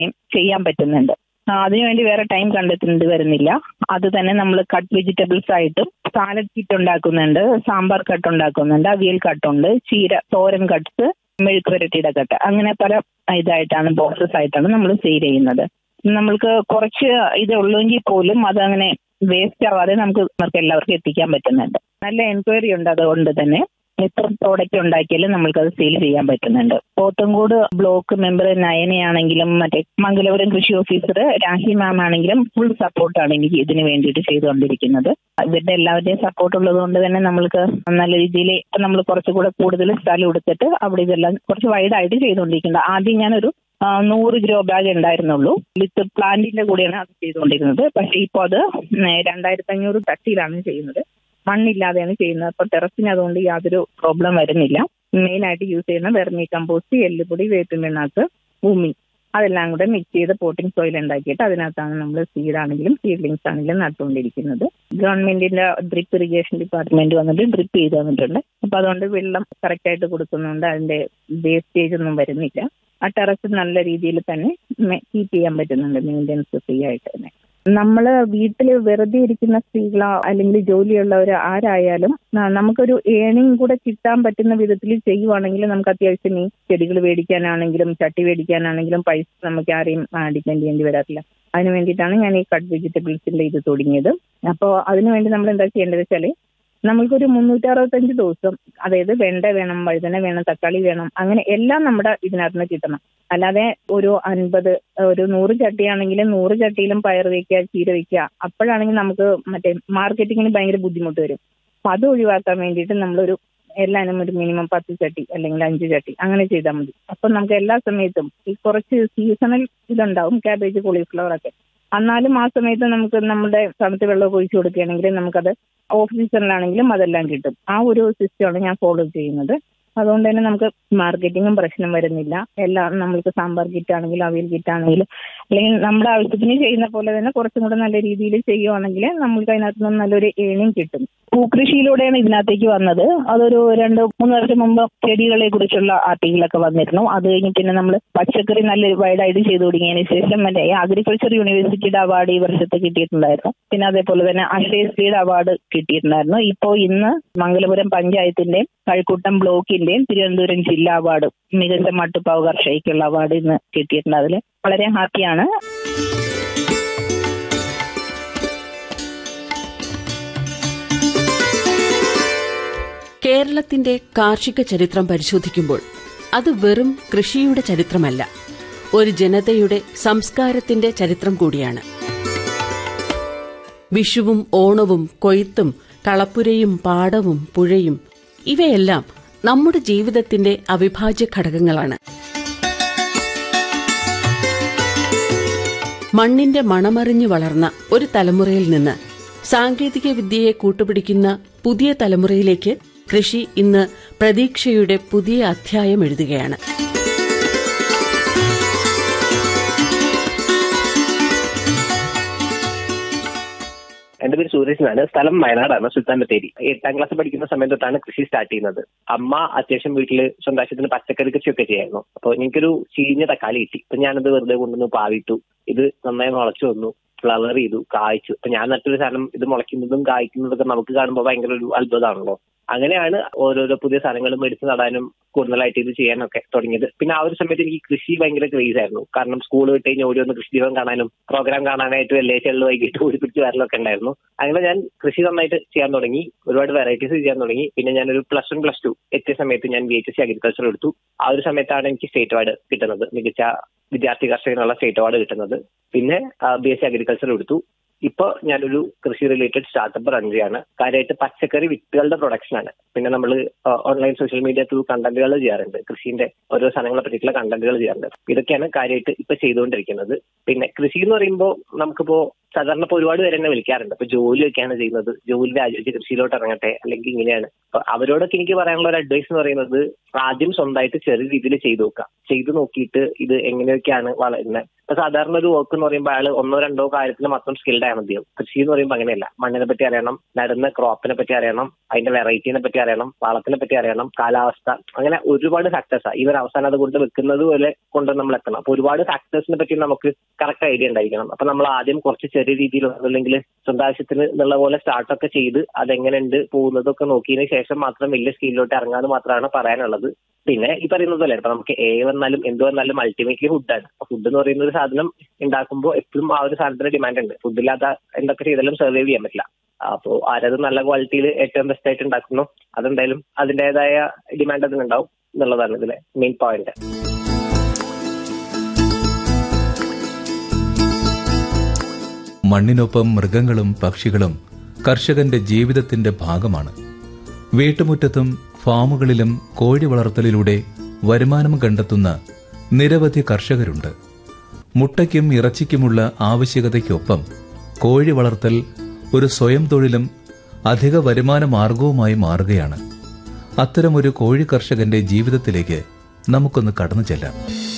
ചെയ്യാൻ പറ്റുന്നുണ്ട് ആ, അതിനുവേണ്ടി വേറെ ടൈം കണ്ടെത്തേണ്ടി വരുന്നില്ല അത് തന്നെ നമ്മൾ കട്ട് വെജിറ്റബിൾസ് ആയിട്ടും സാലഡ് കിറ്റ് ഉണ്ടാക്കുന്നുണ്ട് സാമ്പാർ കട്ട് ഉണ്ടാക്കുന്നുണ്ട് അവിയൽ കട്ടുണ്ട് ചീര തോരൻ കട്ട്സ് മെഴുക്ക് പുരട്ടിയുടെ കട്ട് അങ്ങനെ പല ഇതായിട്ടാണ് ബോക്സസ് ആയിട്ടാണ് നമ്മൾ സെയിൽ ചെയ്യുന്നത് നമ്മൾക്ക് കുറച്ച് ഇത് ഉള്ളെങ്കിൽ പോലും അതങ്ങനെ വേസ്റ്റ് ആവാതെ നമുക്ക് നമുക്ക് എല്ലാവർക്കും എത്തിക്കാൻ പറ്റുന്നുണ്ട് നല്ല എൻക്വയറി ഉണ്ട് അതുകൊണ്ട് തന്നെ എത്ര പ്രോഡക്റ്റ് ഉണ്ടാക്കിയാലും നമ്മൾക്കത് സെയിൽ ചെയ്യാൻ പറ്റുന്നുണ്ട് പോത്തൻകോട് ബ്ലോക്ക് മെമ്പർ നയനയാണെങ്കിലും മറ്റേ മംഗലപുരം കൃഷി ഓഫീസർ രാഹി മാം ആണെങ്കിലും ഫുൾ സപ്പോർട്ടാണ് എനിക്ക് ഇതിന് വേണ്ടിയിട്ട് ചെയ്തുകൊണ്ടിരിക്കുന്നത് ഇവരുടെ എല്ലാവരുടെയും സപ്പോർട്ട് ഉള്ളത് കൊണ്ട് തന്നെ നമ്മൾക്ക് നല്ല രീതിയിൽ ഇപ്പം നമ്മൾ കുറച്ചുകൂടെ കൂടുതൽ സ്ഥലം എടുത്തിട്ട് അവിടെ ഇതെല്ലാം കുറച്ച് വൈഡായിട്ട് ചെയ്തുകൊണ്ടിരിക്കുന്നത് ആദ്യം ഞാനൊരു ആ, നൂറ് ഗ്രോ ബാഗ് ഉണ്ടായിരുന്നുള്ളൂ വിത്ത് പ്ലാന്റിന്റെ കൂടെയാണ് അത് ചെയ്തുകൊണ്ടിരുന്നത് പക്ഷേ ഇപ്പോൾ അത് രണ്ടായിരത്തി അഞ്ഞൂറ് ചട്ടിയിലാണ് ചെയ്യുന്നത് മണ്ണില്ലാതെയാണ് ചെയ്യുന്നത് അപ്പോൾ ടെറസിന് അതുകൊണ്ട് യാതൊരു പ്രോബ്ലം വരുന്നില്ല മെയിൻ ആയിട്ട് യൂസ് ചെയ്യുന്ന വെർമി കമ്പോസ്റ്റ് എല്ലുപൊടി വേപ്പിൻ പിണ്ണാക്ക് ഭൂമി അതെല്ലാം കൂടെ മിക്സ് ചെയ്ത് പോട്ടിംഗ് സോയിൽ ഉണ്ടാക്കിയിട്ട് അതിനകത്താണ് നമ്മൾ സീഡ് ആണെങ്കിലും സീഡ്ലിങ്സ് ആണെങ്കിലും നട്ടുകൊണ്ടിരിക്കുന്നത് ഗവൺമെന്റിന്റെ ഡ്രിപ്പ് ഇറിഗേഷൻ ഡിപ്പാർട്ട്മെന്റ് വന്നിട്ട് ഡ്രിപ്പ് ചെയ്ത് തന്നിട്ടുണ്ട് അപ്പൊ അതുകൊണ്ട് വെള്ളം കറക്റ്റ് ആയിട്ട് കൊടുക്കുന്നുണ്ട് അതിന്റെ വേസ്റ്റേജ് ഒന്നും വരുന്നില്ല ആ ടെറസ് നല്ല രീതിയിൽ തന്നെ കീപ്പ് ചെയ്യാൻ പറ്റുന്നുണ്ട് മെയിൻ്റെനൻസ് ഫ്രീ ആയിട്ട് തന്നെ നമ്മൾ വീട്ടിൽ വെറുതെ ഇരിക്കുന്ന സ്ത്രീകളോ അല്ലെങ്കിൽ ജോലിയുള്ളവർ ആരായാലും ന- നമുക്കൊരു ഏണിംഗ് കൂടെ കിട്ടാൻ പറ്റുന്ന വിധത്തിൽ ചെയ്യുവാണെങ്കിൽ നമുക്ക് അത്യാവശ്യം ഈ ചെടികൾ മേടിക്കാനാണെങ്കിലും ചട്ടി മേടിക്കാനാണെങ്കിലും പൈസ നമുക്ക് ആരെയും ഡിപ്പെൻഡ് ചെയ്യേണ്ടി വരാറില്ല അതിന് വേണ്ടിയിട്ടാണ് ഞാൻ ഈ കട്ട് വെജിറ്റബിൾസിന്റെ ഇത് തുടങ്ങിയത് അപ്പോൾ അതിനുവേണ്ടി നമ്മൾ എന്താ ചെയ്യേണ്ടത് വെച്ചാൽ നമ്മൾക്കൊരു മുന്നൂറ്റി അറുപത്തഞ്ച് ദിവസം അതായത് വെണ്ട വേണം വഴുതന വേണം തക്കാളി വേണം അങ്ങനെ എല്ലാം നമ്മുടെ ഇതിനകത്ത് നിന്ന് കിട്ടണം അല്ലാതെ ഒരു അൻപത് ഒരു നൂറ് ചട്ടിയാണെങ്കിൽ നൂറ് ചട്ടിയിലും പയർ വെക്കുക ചീര വെക്കുക അപ്പോഴാണെങ്കിൽ നമുക്ക് മറ്റേ മാർക്കറ്റിങ്ങിന് ഭയങ്കര ബുദ്ധിമുട്ട് വരും അപ്പൊ അത് ഒഴിവാക്കാൻ വേണ്ടിയിട്ട് നമ്മളൊരു എല്ലാനും ഒരു മിനിമം പത്ത് ചട്ടി അല്ലെങ്കിൽ അഞ്ച് ചട്ടി അങ്ങനെ ചെയ്താൽ മതി അപ്പൊ നമുക്ക് എല്ലാ സമയത്തും ഈ കുറച്ച് സീസണൽ ഇതുണ്ടാവും ക്യാബേജ് കോളിഫ്ലവർ ഒക്കെ എന്നാലും ആ സമയത്ത് നമുക്ക് നമ്മുടെ തണുത്ത വെള്ളം ഒഴിച്ചു കൊടുക്കുകയാണെങ്കിൽ നമുക്കത് ഓഫ് സീസണിലാണെങ്കിലും അതെല്ലാം കിട്ടും ആ ഒരു സിസ്റ്റമാണ് ഞാൻ ഫോളോ ചെയ്യുന്നത് അതുകൊണ്ട് തന്നെ നമുക്ക് മാർക്കറ്റിങ്ങും പ്രശ്നം വരുന്നില്ല എല്ലാം നമ്മൾക്ക് സാമ്പാർ കിറ്റ് ആണെങ്കിലും അവിയൽ കിറ്റ് ആണെങ്കിലും അല്ലെങ്കിൽ നമ്മുടെ ആവശ്യത്തിന് ചെയ്യുന്ന പോലെ തന്നെ കുറച്ചും കൂടെ നല്ല രീതിയിൽ ചെയ്യുവാണെങ്കിൽ നമ്മൾക്ക് അതിനകത്ത് നിന്ന് നല്ലൊരു ഏണിംഗ് കിട്ടും പൂക്കൃഷിയിലൂടെയാണ് ഇതിനകത്തേക്ക് വന്നത് അതൊരു രണ്ട് മൂന്ന് വർഷം മുമ്പ് ചെടികളെ കുറിച്ചുള്ള ആർട്ടിക്കിളൊക്കെ വന്നിരുന്നു അത് കഴിഞ്ഞ് പിന്നെ നമ്മൾ പച്ചക്കറി നല്ല വൈഡായിട്ട് ചെയ്തു തുടങ്ങിയതിന് ശേഷം മറ്റേ അഗ്രികൾച്ചർ യൂണിവേഴ്സിറ്റിയുടെ അവാർഡ് ഈ വർഷത്തെ കിട്ടിയിട്ടുണ്ടായിരുന്നു പിന്നെ അതേപോലെ തന്നെ അക്ഷയശ്രീയുടെ അവാർഡ് കിട്ടിയിട്ടുണ്ടായിരുന്നു ഇപ്പോൾ ഇന്ന് മംഗലപുരം പഞ്ചായത്തിന്റെയും കഴക്കൂട്ടം ബ്ലോക്കിന്റെയും തിരുവനന്തപുരം ജില്ലാ അവാർഡ് മികച്ച മട്ടുപ്പാവ് കർഷകയ്ക്കുള്ള അവാർഡ് ഇന്ന് കിട്ടിയിട്ടുണ്ട് അതിൽ വളരെ ഹാപ്പിയാണ് കേരളത്തിന്റെ കാർഷിക ചരിത്രം പരിശോധിക്കുമ്പോൾ അത് വെറും കൃഷിയുടെ ചരിത്രമല്ല ഒരു ജനതയുടെ സംസ്കാരത്തിന്റെ ചരിത്രം കൂടിയാണ് വിഷുവും ഓണവും കൊയ്ത്തും കളപ്പുരയും പാടവും പുഴയും ഇവയെല്ലാം നമ്മുടെ ജീവിതത്തിന്റെ അവിഭാജ്യ ഘടകങ്ങളാണ് മണ്ണിന്റെ മണമറിഞ്ഞു വളർന്ന ഒരു തലമുറയിൽ നിന്ന് സാങ്കേതിക വിദ്യയെ കൂട്ടുപിടിക്കുന്ന പുതിയ തലമുറയിലേക്ക് കൃഷി ഇന്ന് പ്രതീക്ഷയുടെ പുതിയ അധ്യായം എഴുതുകയാണ് എന്റെ പേര് സൂരജ് എന്നാണ് സ്ഥലം വയനാടാണ് സുൽത്താൻ ബത്തേരി എട്ടാം ക്ലാസ് പഠിക്കുന്ന സമയം തൊട്ടാണ് കൃഷി സ്റ്റാർട്ട് ചെയ്യുന്നത് അമ്മ അത്യാവശ്യം വീട്ടിൽ സ്വന്തം ആവശ്യത്തിന് പച്ചക്കറി കൃഷിയൊക്കെ ചെയ്യായിരുന്നു അപ്പോൾ എനിക്കൊരു ചീഞ്ഞ തക്കാളി കിട്ടി അപ്പൊ ഞാനത് വെറുതെ കൊണ്ടുവന്ന് പാവിട്ടു ഇത് നന്നായി മുളച്ചു വന്നു ഫ്ലവർ ചെയ്തു കായ്ച്ചു അപ്പൊ ഞാൻ നട്ടൊരു സാധനം ഇത് മുളയ്ക്കുന്നതും കായ്ക്കുന്നതൊക്കെ നമുക്ക് കാണുമ്പോൾ ഭയങ്കര ഒരു അത്ഭുതമാണല്ലോ അങ്ങനെയാണ് ഓരോരോ പുതിയ സാധനങ്ങൾ മേടിച്ച് നടാനും കൂടുതലായിട്ട് ഇത് ചെയ്യാനൊക്കെ തുടങ്ങിയത് പിന്നെ ആ ഒരു സമയത്ത് എനിക്ക് കൃഷി ഭയങ്കര ക്രേസ് ആയിരുന്നു കാരണം സ്കൂൾ വിട്ട് കഴിഞ്ഞ് ഓടി ഒന്ന് കൃഷി ദീപം കാണാനും പ്രോഗ്രാം കാണാനായിട്ട് വെള്ളിയാഴ്ചകളിൽ വൈകിട്ട് ഓടി പിടിച്ച് വരലൊക്കെ ഉണ്ടായിരുന്നു അങ്ങനെ ഞാൻ കൃഷി നന്നായിട്ട് ചെയ്യാൻ തുടങ്ങി ഒരുപാട് വെറൈറ്റീസ് ചെയ്യാൻ തുടങ്ങി പിന്നെ ഞാനൊരു പ്ലസ് വൺ പ്ലസ് ടു എത്തിയ സമയത്ത് ഞാൻ ബി എച്ച് സി അഗ്രികൾച്ചർ എടുത്തു ആ ഒരു സമയത്താണ് എനിക്ക് സ്റ്റേറ്റ് അവാർഡ് കിട്ടുന്നത് മികച്ച വിദ്യാർത്ഥി കർഷകനുള്ള സ്റ്റേറ്റ് അവാർഡ് കിട്ടുന്നത് പിന്നെ ബി എസ് സി അഗ്രികൾച്ചർ എടുത്തു ഇപ്പൊ ഞാനൊരു കൃഷി റിലേറ്റഡ് സ്റ്റാർട്ടപ്പ് റൺ ചെയ്യാണ് കാര്യമായിട്ട് പച്ചക്കറി വിത്തുകളുടെ പ്രൊഡക്ഷൻ ആണ് പിന്നെ നമ്മൾ ഓൺലൈൻ സോഷ്യൽ മീഡിയ ത്രൂ കണ്ടന്റുകൾ ചെയ്യാറുണ്ട് കൃഷിന്റെ ഓരോ സാധനങ്ങളെ പറ്റിയിട്ടുള്ള കണ്ടന്റുകൾ ചെയ്യാറുണ്ട് ഇതൊക്കെയാണ് കാര്യമായിട്ട് ഇപ്പൊ ചെയ്തുകൊണ്ടിരിക്കുന്നത് പിന്നെ കൃഷി എന്ന് പറയുമ്പോൾ നമുക്കിപ്പോ സാധാരണ ഇപ്പൊ ഒരുപാട് പേര് എന്നെ വിളിക്കാറുണ്ട് അപ്പൊ ജോലിയൊക്കെയാണ് ചെയ്യുന്നത് ജോലി രാജിവെച്ച് കൃഷിയിലോട്ട് ഇറങ്ങട്ടെ അല്ലെങ്കിൽ ഇങ്ങനെയാണ് അപ്പൊ അവരോടൊക്കെ എനിക്ക് പറയാനുള്ള ഒരു അഡ്വൈസ് എന്ന് പറയുന്നത് ആദ്യം സ്വന്തമായിട്ട് ചെറിയ രീതിയിൽ ചെയ്തു നോക്കാം ചെയ്തു നോക്കിയിട്ട് ഇത് എങ്ങനെയൊക്കെയാണ് വളരുന്നത് ഇപ്പൊ സാധാരണ ഒരു വർക്ക് എന്ന് പറയുമ്പോൾ അയാൾ ഒന്നോ രണ്ടോ കാര്യത്തിൽ മാത്രം സ്കിൽഡ് ആയാൽ മതിയാവും കൃഷി എന്ന് പറയുമ്പോൾ അങ്ങനെയല്ല മണ്ണിനെ പറ്റി അറിയണം നടുന്ന ക്രോപ്പിനെ പറ്റി അറിയണം അതിന്റെ വെറൈറ്റിനെ പറ്റി അറിയണം വളത്തിനെ പറ്റി അറിയണം കാലാവസ്ഥ അങ്ങനെ ഒരുപാട് ഫാക്ടേഴ്സാണ് ഇവർ അവസാനം അത് കൊണ്ട് വെക്കുന്നത് പോലെ കൊണ്ട് നമ്മൾ എത്തണം അപ്പൊ ഒരുപാട് ഫാക്ടേഴ്സിനെ പറ്റി നമുക്ക് കറക്റ്റ് ഐഡിയ ഉണ്ടായിരിക്കണം അപ്പൊ നമ്മൾ ആദ്യം കുറച്ച് ചെറിയ രീതിയിൽ അല്ലെങ്കിൽ സ്വന്തം ആവശ്യത്തിന് എന്നുള്ള പോലെ സ്റ്റാർട്ടൊക്കെ ചെയ്ത് അതെങ്ങനെയുണ്ട് പോകുന്നതൊക്കെ നോക്കിയതിന് ശേഷം മാത്രം വലിയ സ്കീലിലോട്ട് ഇറങ്ങാന്ന് മാത്രമാണ് പറയാനുള്ളത് പിന്നെ ഈ പറയുന്നത് പോലെ ഇപ്പൊ നമുക്ക് ഏ വന്നാലും എന്ത് വന്നാലും അൾട്ടിമേറ്റ്ലി ഫുഡാണ് ഫുഡ് എന്ന് പറയുന്ന ഒരു സാധനം ഉണ്ടാക്കുമ്പോൾ എപ്പോഴും ആ ഒരു സാധനത്തിന് ഡിമാൻഡ് ഉണ്ട് ഫുഡില്ലാത്ത എന്തൊക്കെ ചെയ്താലും സർവൈവ് ചെയ്യാൻ പറ്റില്ല അപ്പോൾ ആരത് നല്ല ക്വാളിറ്റിയിൽ ഏറ്റവും ബെസ്റ്റ് ആയിട്ട് ഉണ്ടാക്കുന്നു അതെന്തായാലും അതിൻ്റെതായ ഡിമാൻഡ് അതിനുണ്ടാവും എന്നുള്ളതാണ് ഇതിലെ മെയിൻ പോയിന്റ് മണ്ണിനൊപ്പം മൃഗങ്ങളും പക്ഷികളും കർഷകന്റെ ജീവിതത്തിന്റെ ഭാഗമാണ് വീട്ടുമുറ്റത്തും ഫാമുകളിലും കോഴി വളർത്തലിലൂടെ വരുമാനം കണ്ടെത്തുന്ന നിരവധി കർഷകരുണ്ട് മുട്ടയ്ക്കും ഇറച്ചിക്കുമുള്ള ആവശ്യകതയ്ക്കൊപ്പം കോഴി വളർത്തൽ ഒരു സ്വയം തൊഴിലും അധിക വരുമാന മാർഗവുമായി മാറുകയാണ് അത്തരമൊരു കോഴി കർഷകന്റെ ജീവിതത്തിലേക്ക് നമുക്കൊന്ന് കടന്നു ചെല്ലാം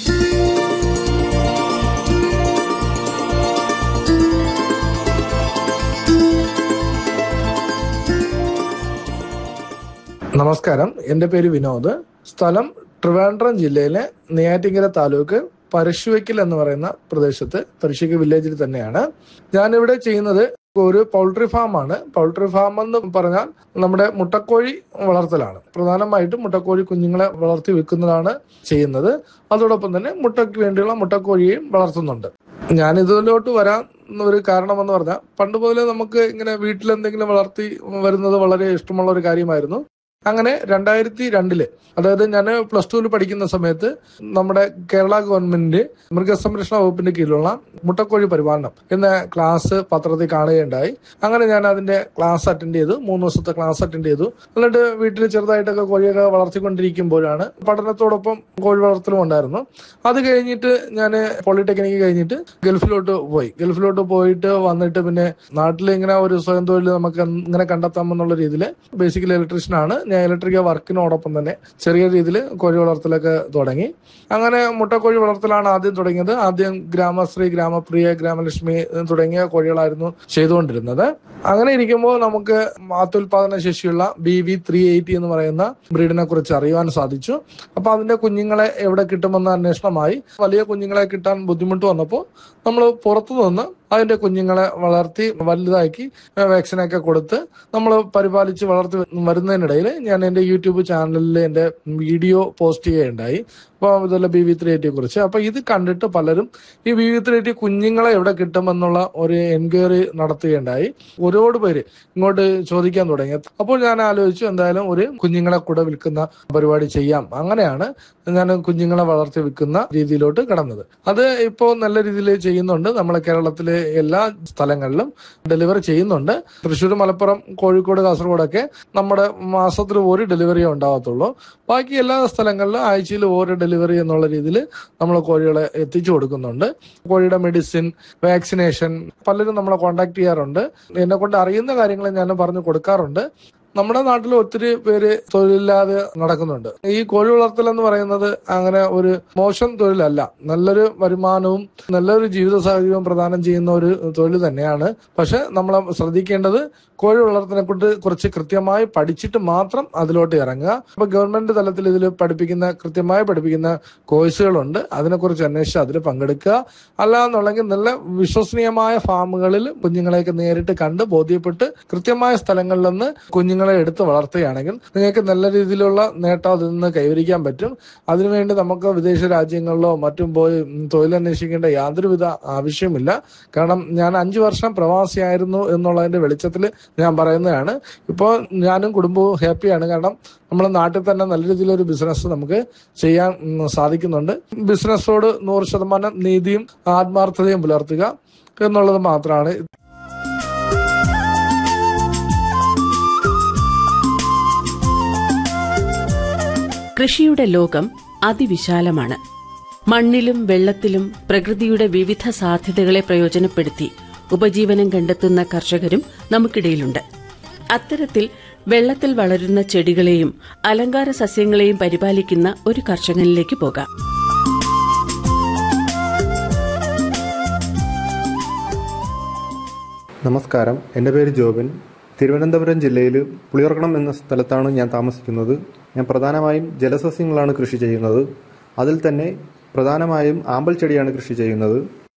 നമസ്കാരം എന്റെ പേര് വിനോദ് സ്ഥലം ട്രിവാൻഡ്രം ജില്ലയിലെ നെയ്യാറ്റിങ്കര താലൂക്ക് പരശുവയ്ക്കൽ എന്ന് പറയുന്ന പ്രദേശത്ത് പരശുവയ്ക്കൽ വില്ലേജിൽ തന്നെയാണ് ഞാനിവിടെ ചെയ്യുന്നത് ഒരു പൗൾട്രി ഫാമാണ് പൗൾട്രി ഫാം എന്ന് പറഞ്ഞാൽ നമ്മുടെ മുട്ടക്കോഴി വളർത്തലാണ് പ്രധാനമായിട്ടും മുട്ടക്കോഴി കുഞ്ഞുങ്ങളെ വളർത്തി വിൽക്കുന്നതാണ് ചെയ്യുന്നത് അതോടൊപ്പം തന്നെ മുട്ടയ്ക്ക് വേണ്ടിയുള്ള മുട്ടക്കോഴിയെയും വളർത്തുന്നുണ്ട് ഞാൻ ഇതിലോട്ട് വരാൻ ഒരു കാരണമെന്ന് പറഞ്ഞാൽ പണ്ട് മുതലേ നമുക്ക് ഇങ്ങനെ വീട്ടിൽ എന്തെങ്കിലും വളർത്തി വരുന്നത് വളരെ ഇഷ്ടമുള്ള ഒരു കാര്യമായിരുന്നു അങ്ങനെ രണ്ടായിരത്തി രണ്ടില് അതായത് ഞാൻ പ്ലസ് ടുവിൽ പഠിക്കുന്ന സമയത്ത് നമ്മുടെ കേരള ഗവൺമെന്റ് മൃഗസംരക്ഷണ വകുപ്പിന്റെ കീഴിലുള്ള മുട്ടക്കോഴി പരിപാലനം എന്ന ക്ലാസ് പത്രത്തിൽ കാണുകയുണ്ടായി അങ്ങനെ ഞാൻ അതിന്റെ ക്ലാസ് അറ്റൻഡ് ചെയ്തു മൂന്ന് ദിവസത്തെ ക്ലാസ് അറ്റൻഡ് ചെയ്തു എന്നിട്ട് വീട്ടിൽ ചെറുതായിട്ടൊക്കെ കോഴിയൊക്കെ വളർത്തിക്കൊണ്ടിരിക്കുമ്പോഴാണ് പഠനത്തോടൊപ്പം കോഴി വളർത്തലും ഉണ്ടായിരുന്നു അത് കഴിഞ്ഞിട്ട് ഞാൻ പോളിടെക്നിക്ക് കഴിഞ്ഞിട്ട് ഗൾഫിലോട്ട് പോയി ഗൾഫിലോട്ട് പോയിട്ട് വന്നിട്ട് പിന്നെ നാട്ടിൽ ഇങ്ങനെ ഒരു സ്വയം തൊഴിൽ നമുക്ക് ഇങ്ങനെ കണ്ടെത്താമെന്നുള്ള രീതിയിൽ ബേസിക്കലി ഇലക്ട്രീഷ്യൻ ആണ് ഞാൻ ഇലക്ട്രിക്കൽ വർക്കിനോടൊപ്പം തന്നെ ചെറിയ രീതിയിൽ കോഴി വളർത്തലൊക്കെ തുടങ്ങി അങ്ങനെ മുട്ടക്കോഴി വളർത്തലാണ് ആദ്യം തുടങ്ങിയത് ആദ്യം ഗ്രാമശ്രീ ഗ്രാമപ്രിയ ഗ്രാമലക്ഷ്മി തുടങ്ങിയ കോഴികളായിരുന്നു ചെയ്തുകൊണ്ടിരുന്നത് അങ്ങനെ ഇരിക്കുമ്പോൾ നമുക്ക് അത്യുൽപാദന ശേഷിയുള്ള ബി വി ത്രീ എയ്റ്റി എന്ന് പറയുന്ന ബ്രീഡിനെ കുറിച്ച് അറിയുവാൻ സാധിച്ചു അപ്പൊ അതിന്റെ കുഞ്ഞുങ്ങളെ എവിടെ കിട്ടുമെന്ന അന്വേഷണമായി വലിയ കുഞ്ഞുങ്ങളെ കിട്ടാൻ ബുദ്ധിമുട്ട് വന്നപ്പോൾ നമ്മൾ പുറത്തു നിന്ന് അതിന്റെ കുഞ്ഞുങ്ങളെ വളർത്തി വലുതാക്കി വാക്സിനൊക്കെ കൊടുത്ത് നമ്മൾ പരിപാലിച്ച് വളർത്തി വരുന്നതിനിടയിൽ ഞാൻ എൻ്റെ യൂട്യൂബ് ചാനലിൽ എൻ്റെ വീഡിയോ പോസ്റ്റ് ചെയ്യുകയുണ്ടായി അപ്പോൾ ഇതുപോലെ ബി വി ത്രീ എയ്റ്റിയെ കുറിച്ച് അപ്പോൾ ഇത് കണ്ടിട്ട് പലരും ഈ ബി വി ത്രീ എയ്റ്റി കുഞ്ഞുങ്ങളെ എവിടെ കിട്ടുമെന്നുള്ള ഒരു എൻക്വയറി നടത്തുകയുണ്ടായി ഒരുപാട് പേര് ഇങ്ങോട്ട് ചോദിക്കാൻ തുടങ്ങി അപ്പോൾ ഞാൻ ആലോചിച്ചു എന്തായാലും ഒരു കുഞ്ഞുങ്ങളെ കൂടെ വിൽക്കുന്ന പരിപാടി ചെയ്യാം അങ്ങനെയാണ് ഞാൻ കുഞ്ഞുങ്ങളെ വളർത്തി വിൽക്കുന്ന രീതിയിലോട്ട് കടന്നത് അത് ഇപ്പോൾ നല്ല രീതിയിൽ ചെയ്യുന്നുണ്ട് നമ്മളെ കേരളത്തിലെ എല്ലാ സ്ഥലങ്ങളിലും ഡെലിവറി ചെയ്യുന്നുണ്ട് തൃശ്ശൂർ മലപ്പുറം കോഴിക്കോട് കാസർഗോഡൊക്കെ നമ്മുടെ മാസത്തിൽ ഒരു ഡെലിവറിയേ ഉണ്ടാകത്തുള്ളൂ ബാക്കി എല്ലാ സ്ഥലങ്ങളിലും ആഴ്ചയിൽ ഓരോ ഡെലിവറി എന്നുള്ള രീതിയിൽ നമ്മൾ കോഴികളെ എത്തിച്ചു കൊടുക്കുന്നുണ്ട് കോഴിയുടെ മെഡിസിൻ വാക്സിനേഷൻ പലരും നമ്മളെ കോണ്ടാക്ട് ചെയ്യാറുണ്ട് എന്നെ കൊണ്ട് അറിയുന്ന കാര്യങ്ങൾ ഞാൻ പറഞ്ഞു കൊടുക്കാറുണ്ട് നമ്മുടെ നാട്ടിൽ ഒത്തിരി പേര് തൊഴിലില്ലാതെ നടക്കുന്നുണ്ട് ഈ കോഴി വളർത്തൽ എന്ന് പറയുന്നത് അങ്ങനെ ഒരു മോശം തൊഴിലല്ല നല്ലൊരു വരുമാനവും നല്ലൊരു ജീവിത സാഹചര്യവും പ്രദാനം ചെയ്യുന്ന ഒരു തൊഴിൽ തന്നെയാണ് പക്ഷെ നമ്മൾ ശ്രദ്ധിക്കേണ്ടത് കോഴി വളർത്തലിനെ കൊണ്ട് കുറച്ച് കൃത്യമായി പഠിച്ചിട്ട് മാത്രം അതിലോട്ട് ഇറങ്ങുക അപ്പൊ ഗവൺമെന്റ് തലത്തിൽ ഇതിൽ പഠിപ്പിക്കുന്ന കൃത്യമായി പഠിപ്പിക്കുന്ന കോഴ്സുകളുണ്ട് അതിനെക്കുറിച്ച് അന്വേഷിച്ച് അതിൽ പങ്കെടുക്കുക അല്ലാന്നുണ്ടെങ്കിൽ നല്ല വിശ്വസനീയമായ ഫാമുകളിൽ കുഞ്ഞുങ്ങളെയൊക്കെ നേരിട്ട് കണ്ട് ബോധ്യപ്പെട്ട് കൃത്യമായ സ്ഥലങ്ങളിൽ നിന്ന് കുഞ്ഞുങ്ങളെ എടുത്ത് വളർത്തുകയാണെങ്കിൽ നിങ്ങൾക്ക് നല്ല രീതിയിലുള്ള നേട്ടം അതിൽ നിന്ന് കൈവരിക്കാൻ പറ്റും അതിനുവേണ്ടി നമുക്ക് വിദേശ രാജ്യങ്ങളിലോ മറ്റും പോയി തൊഴിലന്വേഷിക്കേണ്ട യാതൊരുവിധ ആവശ്യമില്ല കാരണം ഞാൻ അഞ്ചു വർഷം പ്രവാസിയായിരുന്നു എന്നുള്ളതിന്റെ വെളിച്ചത്തിൽ ഞാൻ പറയുന്നതാണ് ഇപ്പോൾ ഞാനും കുടുംബവും ഹാപ്പിയാണ് കാരണം നമ്മുടെ നാട്ടിൽ തന്നെ നല്ല രീതിയിലൊരു ബിസിനസ് നമുക്ക് ചെയ്യാൻ സാധിക്കുന്നുണ്ട് ബിസിനസ്സോട് നൂറ് ശതമാനം നീതിയും ആത്മാർത്ഥതയും പുലർത്തുക എന്നുള്ളത് മാത്രമാണ് കൃഷിയുടെ ലോകം അതിവിശാലമാണ് മണ്ണിലും വെള്ളത്തിലും പ്രകൃതിയുടെ വിവിധ സാധ്യതകളെ പ്രയോജനപ്പെടുത്തി ഉപജീവനം കണ്ടെത്തുന്ന കർഷകരും നമുക്കിടയിലുണ്ട് അത്തരത്തിൽ വെള്ളത്തിൽ വളരുന്ന ചെടികളെയും അലങ്കാര സസ്യങ്ങളെയും പരിപാലിക്കുന്ന ഒരു കർഷകനിലേക്ക് പോകാം നമസ്കാരം എൻ്റെ പേര് ജോബിൻ തിരുവനന്തപുരം ജില്ലയിൽ പുളിയർക്കണം എന്ന സ്ഥലത്താണ് ഞാൻ താമസിക്കുന്നത് ഞാൻ പ്രധാനമായും ജലസസ്യങ്ങളാണ് കൃഷി ചെയ്യുന്നത് അതിൽ തന്നെ പ്രധാനമായും ആമ്പൽ ചെടിയാണ് കൃഷി ചെയ്യുന്നത്